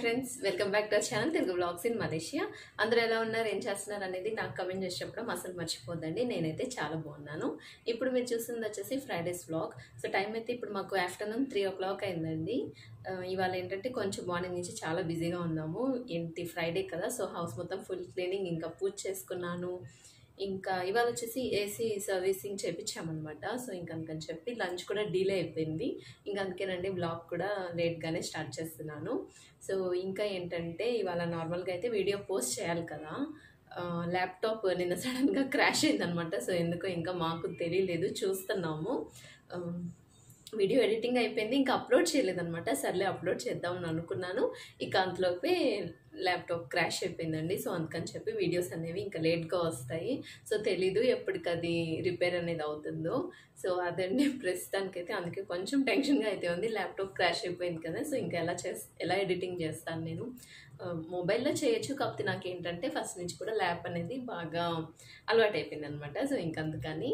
friends welcome back to our channel Telugu blogs in Malaysia అందరూ ఎలా ఉన్నారు ఏం చేస్తున్నారు అనేది నాకు కమెంట్ చేసి చెప్పడం అసలు మర్చిపోద్దండి నేనైతే చాలా బాగున్నాను ఇప్పుడు మీరు చూస్తుంది వచ్చేసి ఫ్రైడేస్ వ్లాగ్ సో టైం అయితే ఇప్పుడు మాకు ఆఫ్టర్నూన్ త్రీ ఓ క్లాక్ అయిందండి ఆ, ఇవాళ ఏంటంటే కొంచెం మార్నింగ్ నుంచి చాలా బిజీగా ఉన్నాము ఏంటి ఫ్రైడే కదా సో హౌస్ మొత్తం ఫుల్ క్లీనింగ్ ఇంకా పూజ చేసుకున్నాను ఇంకా ఇవాళ వచ్చేసి ఏసీ సర్వీసింగ్ చేపించామన్నమాట సో ఇంకా అందుకని చెప్పి లంచ్ కూడా డిలే అయిపోయింది ఇంకా అందుకేనండి బ్లాగ్ కూడా లేట్గానే స్టార్ట్ చేస్తున్నాను సో ఇంకా ఏంటంటే ఇవాళ నార్మల్గా అయితే వీడియో పోస్ట్ చేయాలి కదా ఆ, ల్యాప్టాప్ నిన్న సడన్గా క్రాష్ అయిందనమాట సో ఎందుకో ఇంకా మాకు తెలియలేదు చూస్తున్నాము ఆ, వీడియో ఎడిటింగ్ అయిపోయింది ఇంకా అప్లోడ్ చేయలేదన్నమాట సర్లే అప్లోడ్ చేద్దామని అనుకున్నాను ఇక అంతలోపే ల్యాప్టాప్ క్రాష్ అయిపోయిందండి సో అందుకని చెప్పి వీడియోస్ అనేవి ఇంకా లేట్గా వస్తాయి సో తెలీదు ఎప్పటికది రిపేర్ అనేది అవుతుందో సో అదండి ప్రస్తుతానికైతే అందుకే కొంచెం టెన్షన్గా అయితే ఉంది ల్యాప్టాప్ క్రాష్ అయిపోయింది కదా సో ఇంకా ఎలా చేస్ ఎలా ఎడిటింగ్ చేస్తాను నేను ఆ, మొబైల్లో చేయొచ్చు కాకపోతే నాకు ఏంటంటే ఫస్ట్ నుంచి కూడా ల్యాప్ అనేది బాగా అలవాటు అయిపోయింది అనమాట సో ఇంకందుకని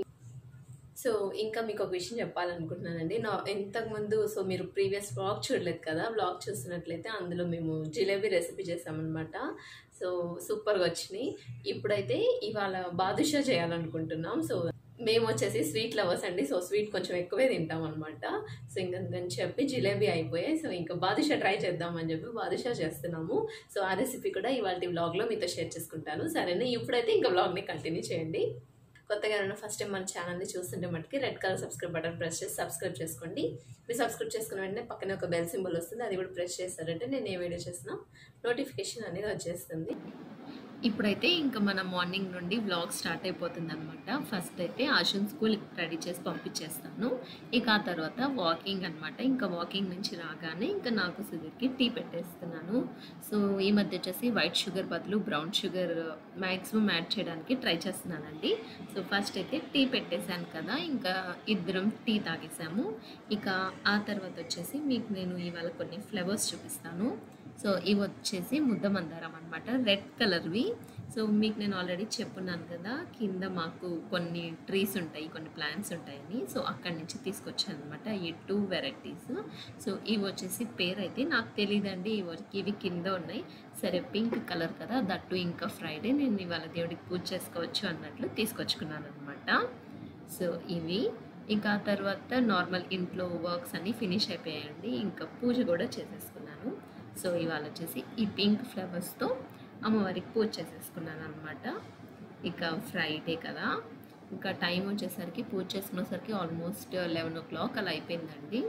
సో ఇంకా మీకు ఒక విషయం చెప్పాలనుకుంటున్నానండి నా ఇంతకుముందు సో మీరు ప్రీవియస్ బ్లాగ్ చూడలేదు కదా బ్లాగ్ చూస్తున్నట్లయితే అందులో మేము జిలేబీ రెసిపీ చేసామన్నమాట సో సూపర్గా వచ్చినాయి ఇప్పుడైతే ఇవాళ బాదుషా చేయాలనుకుంటున్నాం సో మేము వచ్చేసి స్వీట్ లవర్స్ అండి సో స్వీట్ కొంచెం ఎక్కువే తింటాం అనమాట సో ఇంకని చెప్పి జిలేబీ అయిపోయాయి సో ఇంకా బాదుషా ట్రై చేద్దామని చెప్పి బాదుషా చేస్తున్నాము సో ఆ రెసిపీ కూడా ఇవాళ వ్లాగ్లో మీతో షేర్ చేసుకుంటాను సరేనా ఇప్పుడైతే ఇంకా వ్లాగ్ని కంటిన్యూ చేయండి కొత్తగా ఎవరైనా ఫస్ట్ టైం మన ఛానల్ని చూస్తుంటే మటుకి red colour subscribe button press చేసి సబ్స్క్రైబ్ చేసుకోండి మీరు సబ్స్క్రైబ్ చేసుకున్న వెంటనే పక్కనే ఒక బెల్ సింబల్ వస్తుంది అది కూడా ప్రెస్ చేస్తారంటే నేను ఏ వీడియో చేసినా నోటిఫికేషన్ అనేది వచ్చేస్తుంది ఇప్పుడైతే ఇంకా మన మార్నింగ్ నుండి వ్లాగ్ స్టార్ట్ అయిపోతుంది అనమాట ఫస్ట్ అయితే ఆశున్ స్కూల్ రెడీ చేసి పంపించేస్తాను ఇక ఆ తర్వాత వాకింగ్ అనమాట ఇంకా వాకింగ్ నుంచి రాగానే ఇంకా నాకు సుధీర్కి టీ పెట్టేస్తున్నాను సో ఈ మధ్య వచ్చేసి వైట్ షుగర్ బదులు బ్రౌన్ షుగర్ మ్యాక్సిమం యాడ్ చేయడానికి ట్రై చేస్తున్నానండి సో ఫస్ట్ అయితే టీ పెట్టేశాను కదా ఇంకా ఇద్దరం టీ తాగేసాము ఇక ఆ తర్వాత వచ్చేసి మీకు నేను ఇవాళ కొన్ని ఫ్లవర్స్ చూపిస్తాను సో ఇవి వచ్చేసి ముద్ద మందారం అనమాట రెడ్ కలర్వి సో మీకు నేను ఆల్రెడీ చెప్పున్నాను కదా కింద మాకు కొన్ని ట్రీస్ ఉంటాయి కొన్ని ప్లాంట్స్ ఉంటాయని సో అక్కడి నుంచి తీసుకొచ్చాను అనమాట ఈ టూ వెరైటీస్ సో ఇవి వచ్చేసి పేరు అయితే నాకు తెలియదండి ఇవి ఇవి కింద ఉన్నాయి సరే పింక్ కలర్ కదా దట్టు ఇంకా ఫ్రైడే నేను ఇవాళ దేవుడికి పూజ చేసుకోవచ్చు అన్నట్లు తీసుకొచ్చుకున్నాను అనమాట సో ఇవి ఇంకా ఆ తర్వాత నార్మల్ ఇంట్లో వర్క్స్ అన్నీ ఫినిష్ అయిపోయాయండి ఇంకా పూజ కూడా చేసేసుకున్నాను సో ఇవాళ వచ్చేసి ఈ పింక్ ఫ్లవర్స్తో అమ్మవారికి పూజ చేసేసుకున్నాను అనమాట ఇక ఫ్రైడే కదా ఇంకా టైం వచ్చేసరికి పూజ చేసుకునేసరికి ఆల్మోస్ట్ లెవెన్ ఓ క్లాక్ అలా అయిపోయిందండి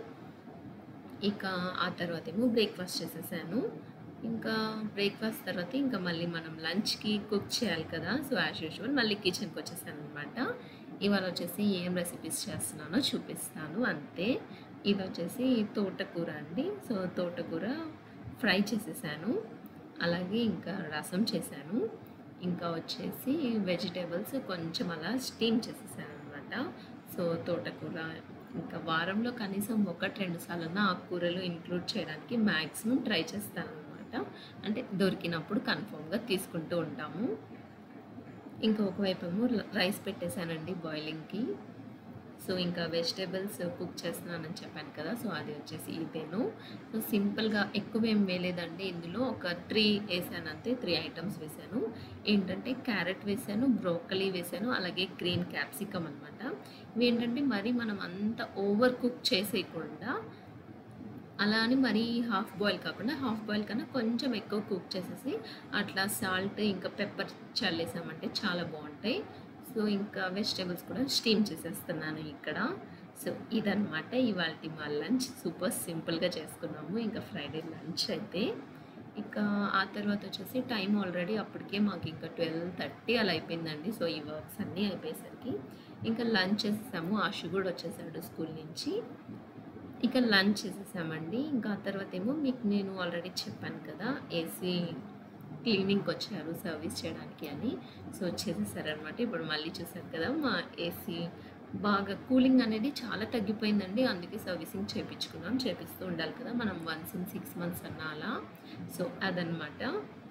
ఇక ఆ తర్వాత ఏమో బ్రేక్ఫాస్ట్ చేసేసాను ఇంకా బ్రేక్ఫాస్ట్ తర్వాత ఇంకా మళ్ళీ మనం లంచ్కి కుక్ చేయాలి కదా సో యాజ్ యూజువల్ మళ్ళీ కిచెన్కి వచ్చేసాను అనమాట ఇవాళ వచ్చేసి ఏం రెసిపీస్ చేస్తున్నానో చూపిస్తాను అంతే ఇది వచ్చేసి తోటకూర అండి సో తోటకూర ఫ్రై చేసేసాను అలాగే ఇంకా రసం చేశాను ఇంకా వచ్చేసి వెజిటేబుల్స్ కొంచెం అలా స్టీమ్ చేసేసాను అనమాట సో తోటకూర ఇంకా వారంలో కనీసం ఒకటి రెండు సార్లు ఆకుకూరలు ఇంక్లూడ్ చేయడానికి మ్యాక్సిమం ట్రై చేస్తాను అనమాట అంటే దొరికినప్పుడు కన్ఫామ్గా తీసుకుంటూ ఉంటాము ఇంకా ఒకవైపు ఏమో రైస్ పెట్టేశానండి బాయిలింగ్కి సో ఇంకా వెజిటేబుల్స్ కుక్ చేస్తున్నానని చెప్పాను కదా సో అది వచ్చేసి ఇదేను సో సింపుల్గా ఎక్కువ ఏం వేయలేదండి ఇందులో ఒక త్రీ వేసాను అంతే త్రీ ఐటమ్స్ వేసాను ఏంటంటే క్యారెట్ వేసాను బ్రోకలీ వేసాను అలాగే గ్రీన్ క్యాప్సికమ్ అనమాట ఇవి ఏంటంటే మరి మనం అంత ఓవర్ కుక్ చేసేయకుండా అలా అని మరీ హాఫ్ బాయిల్ కాకుండా హాఫ్ బాయిల్ కన్నా కొంచెం ఎక్కువ కుక్ చేసేసి అట్లా సాల్ట్ ఇంకా పెప్పర్ చల్లేసామంటే చాలా బాగుంటాయి సో ఇంకా వెజిటేబుల్స్ కూడా స్టీమ్ చేసేస్తున్నాను ఇక్కడ సో ఇదనమాట ఇవాళ మా లంచ్ సూపర్ సింపుల్గా చేసుకున్నాము ఇంకా ఫ్రైడే లంచ్ అయితే ఇక ఆ తర్వాత వచ్చేసి టైం ఆల్రెడీ అప్పటికే మాకు ఇంకా ట్వెల్వ్ థర్టీ అలా అయిపోయిందండి సో ఈ వర్క్స్ అన్నీ అయిపోయేసరికి ఇంకా లంచ్ చేసేసాము ఆశు కూడా వచ్చేసాడు స్కూల్ నుంచి ఇక లంచ్ చేసేసామండి ఇంకా ఆ తర్వాత ఏమో మీకు నేను ఆల్రెడీ చెప్పాను కదా ఏసీ క్లీనింగ్కి వచ్చారు సర్వీస్ చేయడానికి అని సో చేసేసారనమాట ఇప్పుడు మళ్ళీ చూసారు కదా మా ఏసీ బాగా కూలింగ్ అనేది చాలా తగ్గిపోయిందండి అందుకే సర్వీసింగ్ చేయించుకున్నాం చేపిస్తూ ఉండాలి కదా మనం వన్స్ ఇన్ సిక్స్ మంత్స్ అన్న అలా సో అదనమాట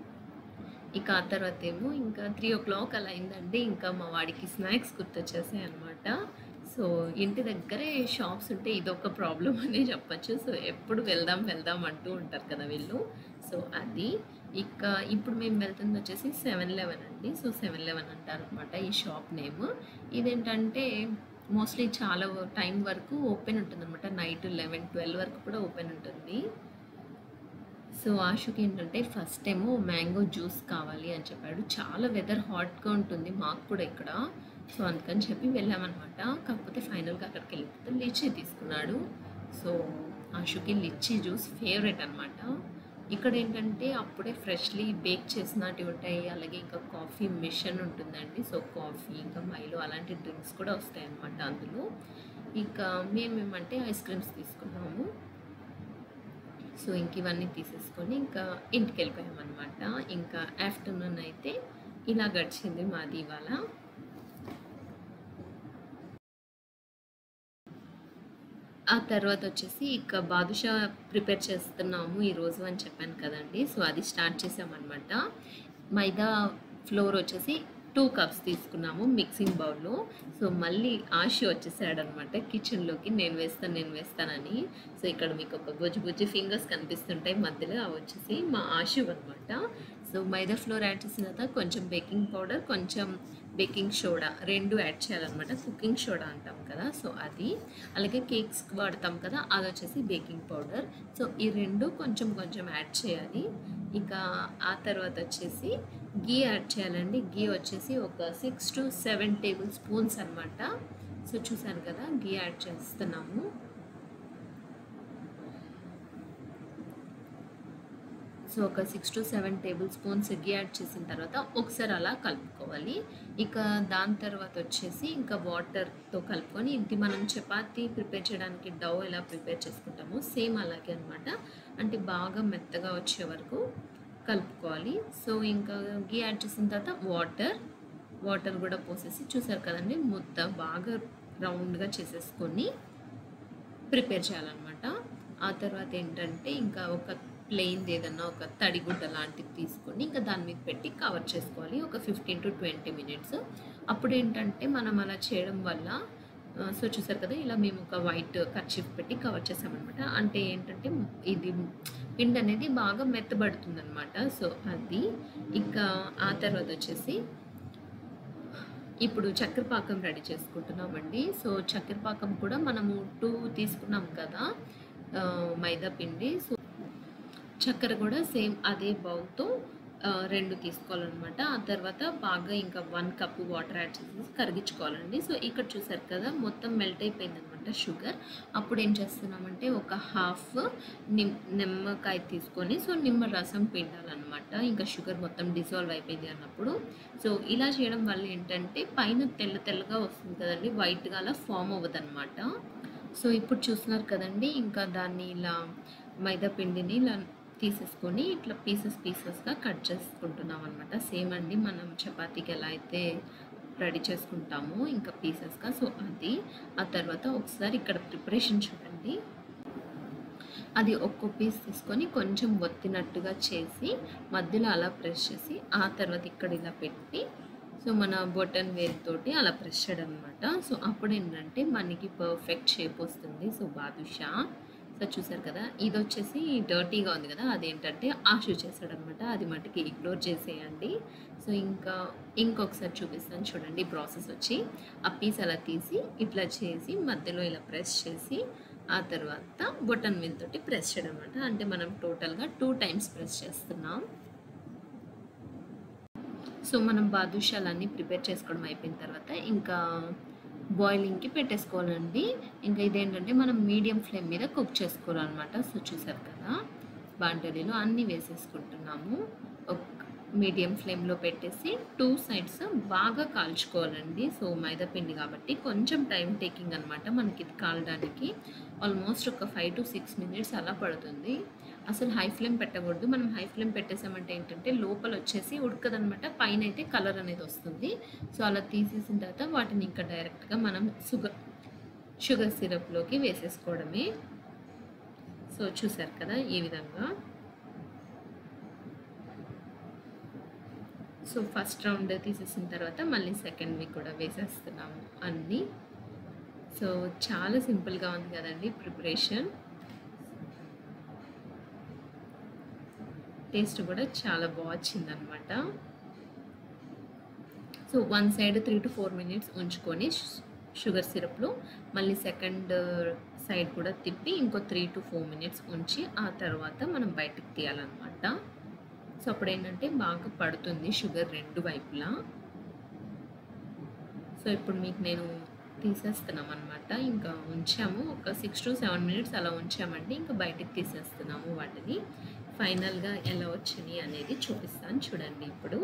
ఇక ఆ తర్వాత ఏమో ఇంకా త్రీ ఓ క్లాక్ అలా అయిందండి ఇంకా మా వాడికి స్నాక్స్ గుర్తొచ్చేసాయి అనమాట సో సో ఇంటి దగ్గరే షాప్స్ ఉంటే ఇదొక ప్రాబ్లం అనే చెప్పచ్చు సో ఎప్పుడు వెళ్దాం వెళ్దాం అంటూ ఉంటారు కదా వీళ్ళు సో అది ఇక ఇప్పుడు మేము వెళ్తుంది వచ్చేసి సెవెన్ లెవెన్ అండి సో సెవెన్ లెవెన్ అంటారు అనమాట ఈ షాప్ నేమ్ ఇదేంటంటే మోస్ట్లీ చాలా టైం వరకు ఓపెన్ ఉంటుంది అనమాట నైట్ లెవెన్ ట్వెల్వ్ వరకు కూడా ఓపెన్ ఉంటుంది సో ఆశుకి ఏంటంటే ఫస్ట్ ఏమో మ్యాంగో జ్యూస్ కావాలి అని చెప్పాడు చాలా వెదర్ హాట్గా ఉంటుంది మాకు కూడా ఇక్కడ సో అందుకని చెప్పి వెళ్ళామన్నమాట కాకపోతే ఫైనల్గా అక్కడికి వెళ్ళిపోతే లిచ్చి తీసుకున్నాడు సో ఆశుకి లిచ్చి జ్యూస్ ఫేవరెట్ అనమాట ఇక్కడ ఏంటంటే అప్పుడే ఫ్రెష్లీ బేక్ చేసినట్టు ఉంటాయి అలాగే ఇంకా కాఫీ మిషన్ ఉంటుందండి సో కాఫీ ఇంకా మైలో అలాంటి డ్రింక్స్ కూడా వస్తాయి అన్నమాట అందులో ఇంకా మేమేమంటే ఐస్ క్రీమ్స్ తీసుకున్నాము సో ఇంక ఇవన్నీ తీసేసుకొని ఇంకా ఇంటికి వెళ్ళిపోయామన్నమాట ఇంకా ఆఫ్టర్నూన్ అయితే ఇలా గడిచింది మాది ఇవాళ ఆ తర్వాత వచ్చేసి ఇక బాదుషా ప్రిపేర్ చేస్తున్నాము ఈరోజు అని చెప్పాను కదండి సో అది స్టార్ట్ చేసామన్నమాట మైదా ఫ్లోర్ వచ్చేసి టూ కప్స్ తీసుకున్నాము మిక్సింగ్ బౌల్లో సో మళ్ళీ ఆశ వచ్చేసాడనమాట కిచెన్లోకి నేను వేస్తాను నేను వేస్తానని సో ఇక్కడ మీకు ఒక బుజ్జి బుజ్జి ఫింగర్స్ కనిపిస్తుంటాయి మధ్యలో అవి వచ్చేసి మా ఆశు అనమాట సో మైదా ఫ్లోర్ యాడ్ చేసిన తర్వాత కొంచెం బేకింగ్ పౌడర్ కొంచెం బేకింగ్ సోడా రెండు యాడ్ చేయాలన్నమాట కుకింగ్ సోడా అంటాం కదా సో అది అలాగే కేక్స్ వాడతాం కదా అది వచ్చేసి బేకింగ్ పౌడర్ సో ఈ రెండు కొంచెం కొంచెం యాడ్ చేయాలి ఇక ఆ తర్వాత వచ్చేసి గీ యాడ్ చేయాలండి గీ వచ్చేసి ఒక six to seven tablespoons అనమాట సో చూసాను కదా గీ యాడ్ చేస్తున్నాము సో ఒక six to seven tablespoons ghee add చేసిన తర్వాత ఒకసారి అలా కలుపుకోవాలి ఇక దాని తర్వాత వచ్చేసి ఇంకా వాటర్తో కలుపుకొని ఇది మనం చపాతీ ప్రిపేర్ చేయడానికి డవ్ ఎలా ప్రిపేర్ చేసుకుంటామో సేమ్ అలాగే అనమాట అంటే బాగా మెత్తగా వచ్చే వరకు కలుపుకోవాలి సో ఇంకా గీ యాడ్ చేసిన తర్వాత వాటర్ వాటర్ కూడా పోసేసి చూసారు కదండి ముద్ద బాగా రౌండ్గా చేసేసుకొని ప్రిపేర్ చేయాలన్నమాట ఆ తర్వాత ఏంటంటే ఇంకా ఒక ప్లెయిన్ ఏదన్నా ఒక తడిగుడ్డ లాంటిది తీసుకొని ఇంకా దాని మీద పెట్టి కవర్ చేసుకోవాలి ఒక ఫిఫ్టీన్ టు ట్వంటీ మినిట్స్ అప్పుడు ఏంటంటే మనం అలా చేయడం వల్ల ఆ, సో చూసారు కదా ఇలా మేము ఒక వైట్ కర్చీఫ్ పెట్టి కవర్ చేసామన్నమాట అంటే ఏంటంటే ఇది పిండి అనేది బాగా మెత్తబడుతుంది అనమాట సో అది ఇంకా ఆ తర్వాత వచ్చేసి ఇప్పుడు చక్కెర పాకం రెడీ చేసుకుంటున్నామండి సో చక్కెర పాకం కూడా మనము టూ తీసుకున్నాం కదా ఆ, మైదా పిండి సో చక్కెర కూడా సేమ్ అదే బౌల్తో ఆ, రెండు తీసుకోవాలన్నమాట ఆ తర్వాత బాగా ఇంకా వన్ కప్ వాటర్ యాడ్ చేసేసి కరిగించుకోవాలండి సో ఇక్కడ చూసారు కదా మొత్తం మెల్ట్ అయిపోయింది అనమాట షుగర్ అప్పుడు ఏం చేస్తున్నామంటే ఒక హాఫ్ నిమ్ నిమ్మకాయ తీసుకొని సో నిమ్మ రసం పిండాలన్నమాట ఇంకా షుగర్ మొత్తం డిజాల్వ్ అయిపోయింది అన్నప్పుడు సో ఇలా చేయడం వల్ల ఏంటంటే పైన తెల్ల తెల్లగా వస్తుంది కదండి వైట్గా అలా ఫామ్ అవ్వదన్నమాట సో ఇప్పుడు చూస్తున్నారు కదండి ఇంకా దాన్ని ఇలా మైదా పిండిని ఇలా తీసేసుకొని ఇట్లా పీసెస్ పీసెస్గా కట్ చేసుకుంటున్నాం అనమాట సేమ్ అండి మనం చపాతీకి ఎలా అయితే రెడీ చేసుకుంటామో ఇంకా పీసెస్గా సో అది ఆ తర్వాత ఒకసారి ఇక్కడ ప్రిపరేషన్ చూడండి అది ఒక్కో పీస్ తీసుకొని కొంచెం ఒత్తినట్టుగా చేసి మధ్యలో అలా ప్రెస్ చేసి ఆ తర్వాత ఇక్కడ ఇలా పెట్టి సో మన బొటన్ వేల్ తోటి అలా ప్రెస్ చేయడం అనమాట సో అప్పుడు ఏంటంటే మనకి పర్ఫెక్ట్ షేప్ వస్తుంది సో బాదుషా సో చూసారు కదా ఇది వచ్చేసి డర్టీగా ఉంది కదా అదేంటంటే ఆశు చేశాడు అనమాట అది మటుకి ఇగ్నోర్ చేసేయండి సో ఇంకా ఇంకొకసారి చూపిస్తాను చూడండి ప్రాసెస్ వచ్చి ఆ పీస్ అలా తీసి ఇట్లా చేసి మధ్యలో ఇలా ప్రెస్ చేసి ఆ తర్వాత బొటన్ మీద తోటి ప్రెస్ చేయడం అనమాట అంటే మనం టోటల్గా టూ టైమ్స్ ప్రెస్ చేస్తున్నాం సో మనం బాదుషాలన్నీ ప్రిపేర్ చేసుకోవడం అయిపోయిన తర్వాత ఇంకా బాయిలింగ్కి పెట్టేసుకోవాలండి ఇంకా ఇదేంటంటే మనం మీడియం ఫ్లేమ్ మీద కుక్ చేసుకోవాలన్నమాట సో చూసారు కదా బాంటరీలో అన్నీ వేసేసుకుంటున్నాము ఒక మీడియం ఫ్లేమ్లో పెట్టేసి టూ సైడ్స్ బాగా కాల్చుకోవాలండి సో మైదా పిండి కాబట్టి కొంచెం టైం టేకింగ్ అనమాట మనకి ఇది కాలడానికి ఆల్మోస్ట్ ఒక ఫైవ్ టు సిక్స్ మినిట్స్ అలా పడుతుంది అసలు హై ఫ్లేమ్ పెట్టకూడదు మనం హై ఫ్లేమ్ పెట్టేసామంటే ఏంటంటే లోపల వచ్చేసి ఉడకదనమాట పైన అయితే కలర్ అనేది వస్తుంది సో అలా తీసేసిన తర్వాత వాటిని ఇంకా డైరెక్ట్గా మనం షుగర్ షుగర్ సిరప్లోకి వేసేసుకోవడమే సో చూసారు కదా ఈ విధంగా సో ఫస్ట్ రౌండ్ తీసేసిన తర్వాత మళ్ళీ సెకండ్వి కూడా వేసేస్తున్నాము అన్నీ సో చాలా సింపుల్గా ఉంది కదండి ప్రిపరేషన్ టేస్ట్ కూడా చాలా బాగా వచ్చిందనమాట so one side three to four minutes ఉంచుకొని షుగర్ సిరప్లో మళ్ళీ సెకండ్ సైడ్ కూడా తిప్పి ఇంకో త్రీ టు ఫోర్ మినిట్స్ ఉంచి ఆ తర్వాత మనం బయటకు తీయాలన్నమాట సో అప్పుడు ఏంటంటే బాగా పడుతుంది షుగర్ రెండు వైపులా సో ఇప్పుడు మీకు నేను తీసేస్తున్నాం అనమాట ఇంకా ఉంచాము ఒక సిక్స్ టు సెవెన్ మినిట్స్ అలా ఉంచామండి ఇంకా బయటకు తీసేస్తున్నాము వాటిని ఫైనల్గా ఎలా వచ్చినాయి అనేది చూపిస్తాను చూడండి ఇప్పుడు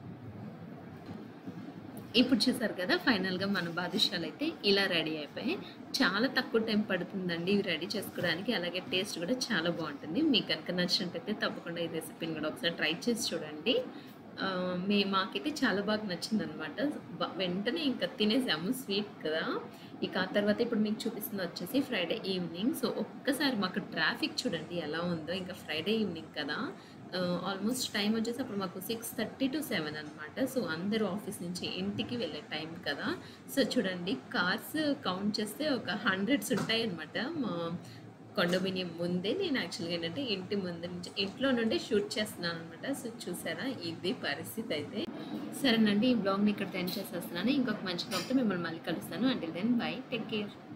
ఇప్పుడు చూసారు కదా ఫైనల్గా మన బాదుషాలు అయితే ఇలా రెడీ అయిపోయాయి చాలా తక్కువ టైం పడుతుందండి ఇవి రెడీ చేసుకోవడానికి అలాగే టేస్ట్ కూడా చాలా బాగుంటుంది మీకు కనుక నచ్చినట్టయితే తప్పకుండా ఈ రెసిపీని కూడా ఒకసారి ట్రై చేసి చూడండి ఆ, మే మాకైతే చాలా బాగా నచ్చింది అనమాట వెంటనే ఇంకా తినేసాము స్వీట్ కదా ఇక ఆ తర్వాత ఇప్పుడు మీకు చూపిస్తుంది వచ్చేసి ఫ్రైడే ఈవినింగ్ సో ఒక్కసారి మాకు ట్రాఫిక్ చూడండి ఎలా ఉందో ఇంకా ఫ్రైడే ఈవినింగ్ కదా ఆల్మోస్ట్ టైం వచ్చేసి అప్పుడు మాకు సిక్స్ థర్టీ టు సెవెన్ అనమాట సో అందరూ ఆఫీస్ నుంచి ఇంటికి వెళ్ళే టైం కదా సో చూడండి కార్స్ కౌంట్ చేస్తే ఒక హండ్రెడ్స్ ఉంటాయి అనమాట మా కొండమినియం ముందే నేను యాక్చువల్గా ఏంటంటే ఇంటి ముందు నుంచి ఇంట్లో నుండి షూట్ చేస్తున్నాను అనమాట సో చూసారా ఇది పరిస్థితి అయితే సరేనండి ఈ బ్లాగ్ని ఇక్కడ ఎండ్ చేసేస్తున్నాను ఇంకొక మంచి బ్లాగ్తో మిమ్మల్ని మళ్ళీ కలుస్తాను until then bye take care